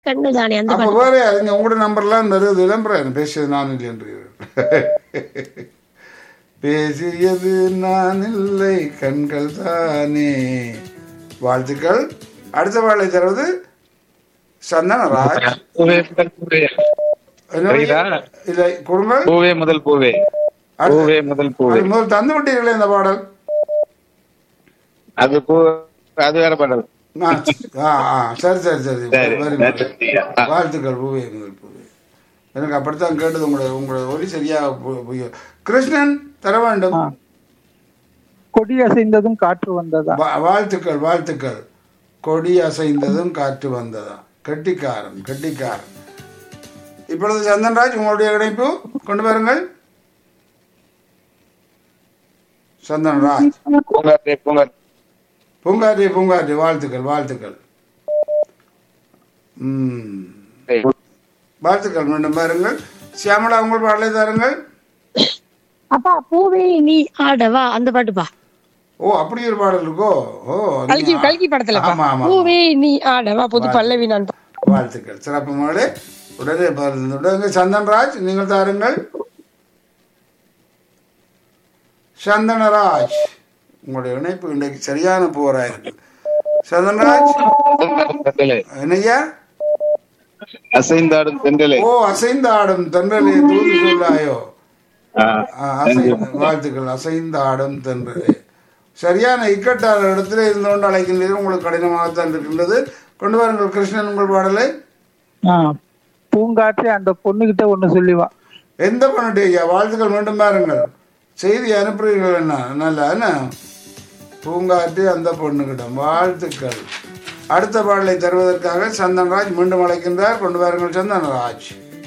கண்ணு தானே அந்த அப்ப பாட்டு வேற அதுங்க உங்களோட நம்பர்லாம் வருது விளம்பரம் பேசியது நான் இல்லை என்று பேசியது நான் இல்லை கண்கள் தானே வாழ்த்துக்கள் அடுத்த வாழை தருவது சந்தனராஜ் பூவே முதல் பூவே என்ன சரிதா? இல்லை கொடுங்கள் பூவே முதல் பூவே பூவே முதல் பூவே அது முதல் தந்து விட்டீர்களே இந்த பாடல் அது பூ அது வேற பாடல் ஆ, ஆ, ஆ, சரி சரி சரி சரி, very சரி, good. சரி. ஆ. வாழ்த்துக்கள் பூவே முதல் பூவே எனக்கு அப்படித்தான் கேட்டது உங்களோட உங்களோட ஒலி சரியா பு- புரிய- கிருஷ்ணன் தர வேண்டும் ஆ. கொடி அசைந்ததும் காற்று வந்ததா வா- வாழ்த்துக்கள் வாழ்த்துக்கள் கொடி அசைந்ததும் காற்று வந்ததா கெட்டிக்காரன் கெட்டிக்காரன் இப்பொழுது சந்தன்ராஜ் உங்களுடைய இணைப்பு கொண்டு வாருங்கள் சந்தன்ராஜ் பூங்காற்றே பூங்காற்றே பூங்காற்றி பூங்காற்றி வாழ்த்துக்கள் வாழ்த்துக்கள் ம் வாழ்த்துக்கள் மீண்டும் பாருங்கள் சியாமலா உங்கள் பாடலை தாருங்கள் அப்பா பூவே நீ ஆடவா அந்த பாட்டுப்பா ஓ அப்படி ஒரு பாடல் இருக்கோ ஓ கல்கி நீங்க- கல்கி படத்துல ஆமா ஆமா பூவே நீ ஆடவா புது பல்லவி நான் பா- வாழ்த்துக்கள் சிறப்பு மகளே உடனே பகிர்ந்து விடுங்க சந்தன்ராஜ் நீங்கள் தாருங்கள் சந்தனராஜ் உங்களுடைய இணைப்பு இன்றைக்கு சரியான போரா இருக்கு சந்தன்ராஜ் தென்றலே என்னய்யா அசைந்தாடும் தென்றலே ஓ அசைந்த ஆடும் தென்றலே தூது சொல்லாயோ ஆ, ஆ, அசை- வாழ்த்துக்கள் அசைந்த ஆடும் தென்றலே சரியான இக்கட்டான இடத்துல இருந்து கொண்டு அழைக்கின்றீர்கள் உங்களுக்கு கடினமாகத்தான் இருக்கின்றது கொண்டு வாருங்கள் கிருஷ்ணன் உங்கள் பாடலை ஆ. பூங்காற்றே அந்த பொண்ணுகிட்ட ஒண்ணு சொல்லிவா எந்த பண்ணிட்டு ஐயா வாழ்த்துக்கள் மீண்டும் பாருங்கள் செய்தி அனுப்புறீர்கள் என்ன நல்லா என்ன பூங்காற்று அந்த பொண்ணுகிடம் வாழ்த்துக்கள் அடுத்த பாடலை தருவதற்காக சந்தனராஜ் மீண்டும் அழைக்கின்றார் கொண்டு வாருங்கள் சந்தனராஜ்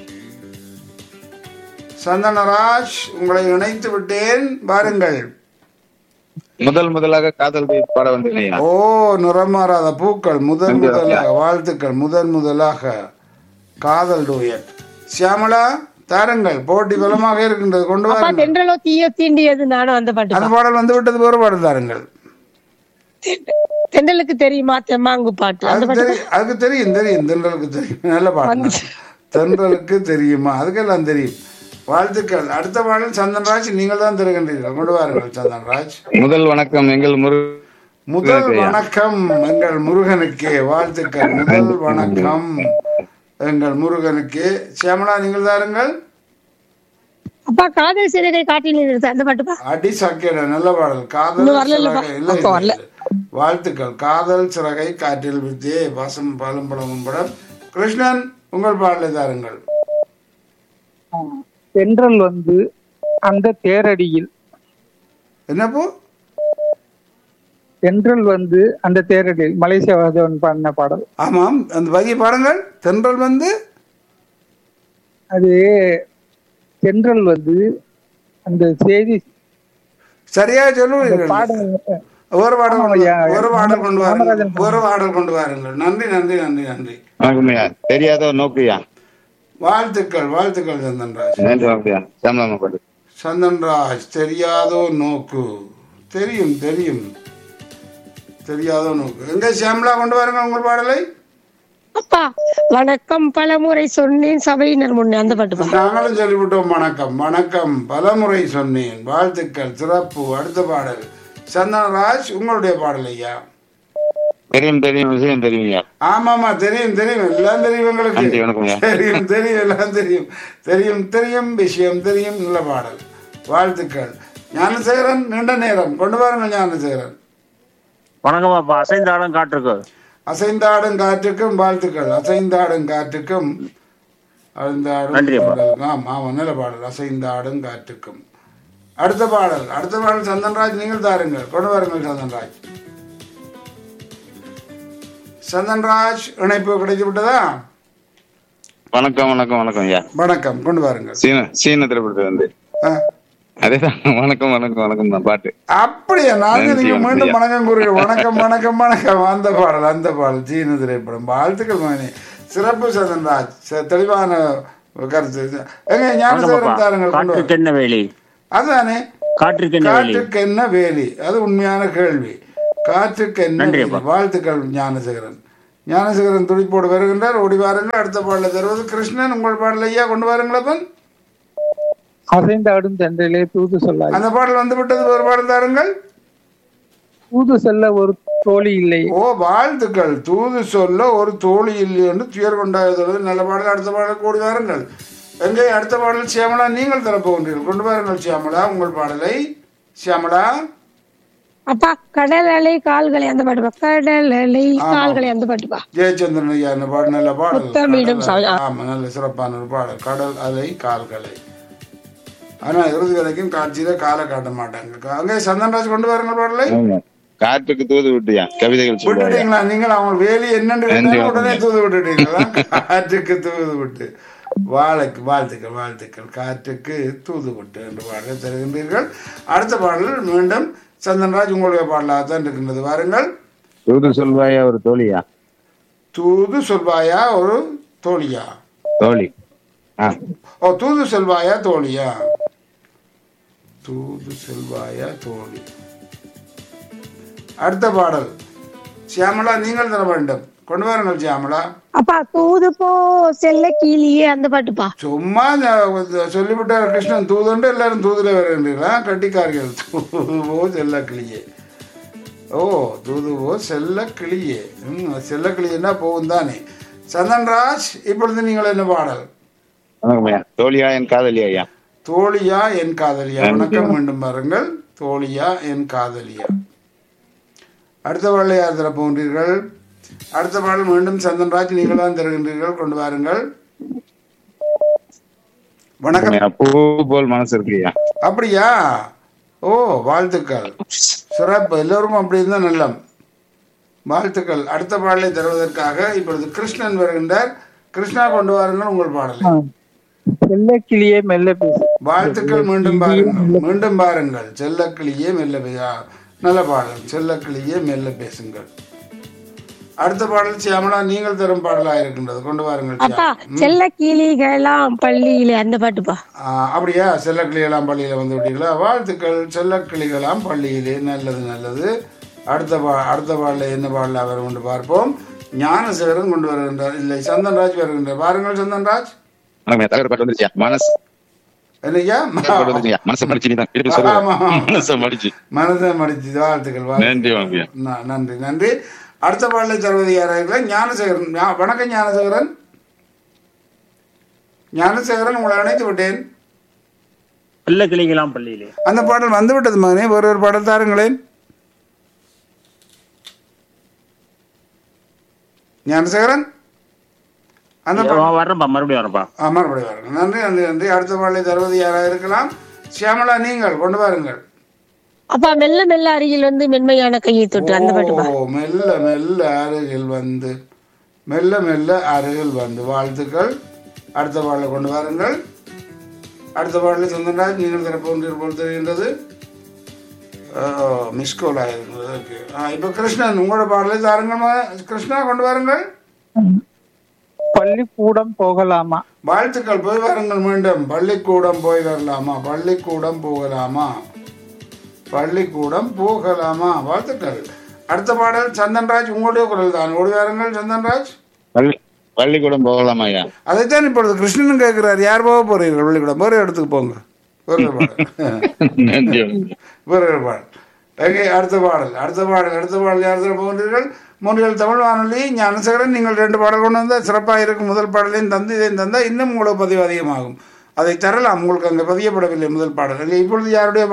சந்தனராஜ் உங்களை இணைத்து விட்டேன் பாருங்கள் முதல் முதலாக காதல் தெய்வம் பாட வந்தேன் ஓ நிறமாறாத பூக்கள் முதன் முதலாக வாழ்த்துக்கள் முதன் முதலாக காதல் டூயட் சியாமலா தாருங்கள் போட்டி பலமாக இருக்கின்றது கொண்டு அப்பா வாருங்கள் தென்றலோ தீயோ தீண்டியது நானும் அந்த பாட்டு அந்த பாடல் வந்து விட்டது ஒரு பாடல் தாருங்கள் தென்றலுக்கு தெரியுமா தெம்மாங்கு பாட்டு அந்த அதுக்கு பாட்டு தெரியும் அதுக்கு தெரியும் தெரியும் தென்றலுக்கு தெரியும் நல்ல பாடல் தென்றலுக்கு தெரியுமா அதுக்கெல்லாம் தெரியும் வாழ்த்துக்கள் அடுத்த பாடல் சந்தன்ராஜ் நீங்கள் தான் தருகின்றீர்கள் கொண்டு வாருங்கள் சந்தன்ராஜ் முதல் வணக்கம் எங்கள் முரு முதல் வணக்கம் எங்கள் முருகனுக்கே வாழ்த்துக்கள் முதல் வணக்கம் எங்கள் முருகனுக்கே சியாமலா நீங்கள் தாருங்கள் அப்பா காதல் சிறகை காட்டில் நிறுத்து அந்த பாட்டுப்பா அடி சக்கேட நல்ல பாடல் காதல் இன்னும் வரலல்லப்பா. சிறகை இல்லை, அப்போ இல்லை, வரல. இல்லை. வாழ்த்துக்கள் காதல் சிறகை காற்றில் வித்தியே வாசம் பாலும் பழமும் படம் கிருஷ்ணன் உங்கள் பாடலை தாருங்கள் ஆ. தென்றல் வந்து அந்த தேரடியில் என்னப்போ தென்றல் வந்து அந்த தேரடியில் மலேசியா வாதவன் பாடின பாடல் ஆமாம் அந்த வகை பாருங்கள் தென்றல் வந்து அது தென்றல் வந்து அந்த செய்தி சரியா சொல்லுவீர்கள் பாடல் ஒரு பாடல் கொண்டு ஐயா. வா- ஒரு பாடல் கொண்டு வாருங்கள் ராமராஜன் ஒரு பாடல் கொண்டு வாருங்கள் நன்றி நன்றி நன்றி நன்றி வணக்கம்யா தெரியாதோ நோக்குயா வாழ்த்துக்கள் வாழ்த்துக்கள் சந்தன்ராஜ் நன்றி வணக்கம்யா சாமலாமா பாட்டு சந்தன்ராஜ் தெரியாதோ நோக்கு தெரியும் தெரியும் தெரியாதோ நோக்கு எங்க சியாமலா கொண்டு வாருங்க உங்கள் பாடலை அப்பா வணக்கம் பலமுறை சொன்னேன் சபையினர் முன்னே அந்த பாட்டுப்பா நாங்களும் சொல்லிவிட்டோம் வணக்கம் வணக்கம் பலமுறை சொன்னேன் வாழ்த்துக்கள் சிறப்பு அடுத்த பாடல் சந்தனராஜ் உங்களுடைய பாடல் ஐயா தெரியும் தெரியும் விஷயம் தெரியும்யா ஆமாமா தெரியும் தெரியும் எல்லாம் தெரியும் நன்றி, உங்களுக்கு வணக்கம் ஐயா. தெரியும் தெரியும் எல்லாம் தெரியும் தெரியும் தெரியும் விஷயம் தெரியும் நல்ல பாடல் வாழ்த்துக்கள் ஞானசேகரன் நீண்ட நேரம் கொண்டு வாருங்க ஞானசேகரன் வணக்கம் அப்பா அசைந்தாடம் காட்டிருக்கு அசைந்தாடும் காற்றுக்கும் வாழ்த்துக்கள் அசைந்தாடும் காற்றுக்கும் அழுந்தாடும் நன்றி அப்பா. பாடல். ஆம் ஆமா நல்ல பாடல் அசைந்தாடும் காற்றுக்கும் அடுத்த பாடல் அடுத்த பாடல் சந்தன்ராஜ் நீங்கள் தாருங்கள் கொண்டு வாருங்கள் சந்தன்ராஜ் சந்தன்ராஜ் இணைப்பு கிடைத்து விட்டதா வணக்கம் வணக்கம் வணக்கம் ஐயா வணக்கம் கொண்டு வாருங்கள் சீன சீன திரைப்படத்துல வந்து ஆ, அதேதான் வணக்கம் வணக்கம் வணக்கம் தான் பாட்டு அப்படியா நாங்க நன்றி, நீங்க மீண்டும் நன்றி. வணக்கம் கூறுங்க வணக்கம் வணக்கம் வணக்கம் அந்த பாடல் அந்த பாடல் சீன திரைப்படம் வாழ்த்துக்கள் மகனே சிறப்பு சந்தன்ராஜ் ச- தெளிவான கருத்து எங்க ஞானசேகரன் தாருங்கள் கொண்டு காற்றுக்கு வாருங்கள். என்ன வேலி அதுதானே காற்றுக்கு என்ன வேலி காற்றுக்கு என்ன வேலி அது உண்மையான கேள்வி காற்றுக்கு என்ன நன்றி வேலி? அப்பா. வாழ்த்துக்கள் ஞானசேகரன் ஞானசேகரன் துடிப்போடு வருகின்றார் ஓடி வாருங்கள் அடுத்த பாடலை தருவது கிருஷ்ணன் உங்கள் பாடல் ஐயா கொண்டு வாருங்களப்பன் அசைந்தாடும் தென்றலே தூது சொல்லாய் அந்த பாடல் வந்து விட்டது ஒரு பாடல் தாருங்கள் தூது செல்ல ஒரு தோழி இல்லை ஓ வாழ்த்துக்கள் தூது சொல்ல ஒரு தோழி இல்லை என்று துயர் கொண்டாடுகிறது நல்ல பாடல் அடுத்த பாடல் கூடி வாருங்கள் எங்கே அடுத்த பாடல் சியாமலா நீங்கள் தரப்போகின்றீர்கள் கொண்டு வாருங்கள் சியாமலா உங்கள் பாடலை சியாமலா அப்பா கடல் அலை கால்களை அந்த பாட்டுப்பா கடல் அலை கால்களை அந்த பாட்டுப்பா ஜெயச்சந்திரன் ஐயா இந்த பாடல் நல்ல பாடல் முத்தமிடும் கடல் சாமி. அலை. ஆமா நல்ல சிறப்பான ஒரு பாடல் கடல் அலை கால்களை ஆனா இறுதி வரைக்கும் காட்சியில காலை காட்ட மாட்டாங்க அங்கே சந்தன்ராஜ் கொண்டு வாருங்கள் பாடலை ஆமா. காற்றுக்கு தூது விட்டியா கவிதைகள் சொல்லுவாயா விட்டுட்டீங்களா நீங்கள் அவங்க வேலி என்னன்னு நன்றி, கேட்டாலும் உடனே தூது விட்டுட்டீங்களா காற்றுக்கு தூது விட்டு வாழைக்கு வாழ்த்துக்கள் வாழ்த்துக்கள் காற்றுக்கு தூது விட்டு என்று பாடலை தருகின்றீர்கள் அடுத்த பாடல் மீண்டும் சந்தன்ராஜ் உங்களுடைய பாடலாக தான் இருக்கின்றது வாருங்கள் தூது சொல்வாயா ஒரு தோழியா தூது சொல்வாயா ஒரு தோழியா தோழி ஆ ஓ தூது செல்வாயா தோழியா தூது செல்வாயா தோழி அடுத்த பாடல் சியாமலா நீங்கள் தர வேண்டும் கொண்டு வாருங்கள் சியாமலா அப்பா தூது போ செல்ல கீழியே அந்த பாட்டுப்பா சும்மா இந்த சொல்லிவிட்டார் கிருஷ்ணன் தூதுண்டு எல்லாரும் தூதுல வருகின்றீங்களா கட்டிக்கார்கள் தூதுவோ செல்ல கிளியே ஓ தூதுவோ செல்ல கிளியே ம் செல்ல கிளியன்னா போகும் தானே சந்தன்ராஜ் இப்பொழுது நீங்கள் என்ன பாடல் வணக்கம் ஐயா தோழியா என் காதலியா ஐயா தோழியா என் காதலியா வணக்கம் மீண்டும் பாருங்கள் தோழியா என் காதலியா அடுத்த பாடலை யார் தர போகின்றீர்கள் அடுத்த பாடல் மீண்டும் சந்தன்ராஜ் நீங்கள் தான் தருகின்றீர்கள் கொண்டு வாருங்கள் வணக்கம் ஐயா, பூ போல் மனசு இருக்கு ஐயா அப்படியா ஓ வாழ்த்துக்கள் சிறப்பு எல்லோருக்கும் அப்படி இருந்தால் நல்லம் வாழ்த்துக்கள் அடுத்த பாடலை தருவதற்காக இப்பொழுது கிருஷ்ணன் வருகின்றார் கிருஷ்ணா கொண்டு வாருங்கள் உங்கள் பாடலை செல்ல கிளியே மெல்ல பேசு வாழ்த்துக்கள் மீண்டும் பாருங்கள் மீண்டும் பாருங்கள் செல்லக்கிளியே மெல்ல பே- ஆ, நல்ல பாடல் செல்லக்கிளியே மெல்ல பேசுங்கள் அடுத்த பாடல் சியாமலா நீங்கள் தரும் பாடலாக இருக்கின்றது கொண்டு வாருங்கள் அப்பா சியாமலா. செல்ல கீழிகளாம் பள்ளியிலே அந்த பாட்டுப்பா ஆ, அப்படியா செல்லக்கிளிகளாம் பள்ளியில் வந்து விட்டீங்களா வாழ்த்துக்கள் செல்லக்கிளிகளாம் பள்ளியிலே நல்லது நல்லது அடுத்த பா அடுத்த பாடல என்ன பாடலாக வரும் என்று பார்ப்போம் ஞானசேகரன் கொண்டு வருகின்றார் இல்லை சந்தன்ராஜ் வருகின்றார் பாருங்கள் சந்தன்ராஜ் வணக்கம் ஐயா தலைவர் பாட்டு வந்துருச்சியா மனசு என்னய்யா பாட்டு வந்துருச்சியா மனசை மடிச்சு நீ தான் திருப்பி சொல்லுங்க ஆமா. மனசை மடிச்சு மனதை மடிச்சு வாழ்த்துக்கள் வாழ்த்துக்கள். நன்றி வணக்கம் ஐயா ந- நன்றி நன்றி அடுத்த பாடலை தருவது யாராக ஞானசேகரன் ஞா- வணக்கம் ஞானசேகரன் ஞானசேகரன் உங்களை அணைத்து விட்டேன் வெள்ள கிளிங்களாம் பள்ளியிலே அந்த பாடல் வந்து விட்டது மகனே ஒரு ஒரு பாடல் தாருங்களேன் ஞானசேகரன் அந்த ஏ, பாடல் வர்றேன்ப்பா மறுபடியும் வரேன்ப்பா ஆ, மறுபடியும் வரணும் நன்றி நன்றி நன்றி அடுத்த பாடலை தருவது யாராக இருக்கலாம் சியாமலா நீங்கள் கொண்டு வாருங்கள் அப்பா மெல்ல மெல்ல அருகில் வந்து மென்மையான கையை தொட்டு அந்த பாட்டுப்பா ஓ மெல்ல மெல்ல அருகில் வந்து மெல்ல மெல்ல அருகில் வந்து வாழ்த்துக்கள் அடுத்த பாடலை கொண்டு வாருங்கள் அடுத்த பாடலை சொந்தராஜ் நீங்கள் திறப்போன்றீர் போல் தெரிகின்றது மிஸ்கோல் ஆயிருக்கிறது ஓகே இப்போ கிருஷ்ணன் உங்களோட பாடலை தாருங்கள் மகன். கிருஷ்ணா கொண்டு வாருங்கள் பள்ளிக்கூடம் போகலாமா வாழ்த்துக்கள் போய் வாருங்கள் மீண்டும் பள்ளிக்கூடம் போய் வரலாமா பள்ளிக்கூடம் போகலாமா பள்ளிக்கூடம் போகலாமா வாழ்த்துக்கள் அடுத்த பாடல் சந்தன்ராஜ் உங்களுடைய குரல் தான் ஓடி வாருங்கள் சந்தன்ராஜ் பள்ளி பள்ளிக்கூடம் போகலாமா ஐயா அதைத்தான் இப்பொழுது கிருஷ்ணனும் கேட்கிறார் யார் போக போறீர்கள் பள்ளிக்கூடம் வேறு இடத்துக்கு போங்க வேறு ஒரு பாடல் நன்றி வணக்கம். வேறு ஒரு பாடல் ஓகே அடுத்த பாடல் அடுத்த பாடல் அடுத்த பாடல் யார் தர போகின்றீர்கள் மூன்றில் தமிழ் வானொலி ஞானசேகரன் நீங்கள் ரெண்டு பாடல் கொண்டு வந்தால் சிறப்பாக இருக்கும் முதல் பாடலையும் தந்து இதையும் தந்தால் இன்னும் உங்களுக்கு பதிவு அதிகமாகும் அதை தரலாம் உங்களுக்கு அங்கே பதியப்படவில்லை முதல் பாடல் இல்லை இப்பொழுது யாருடைய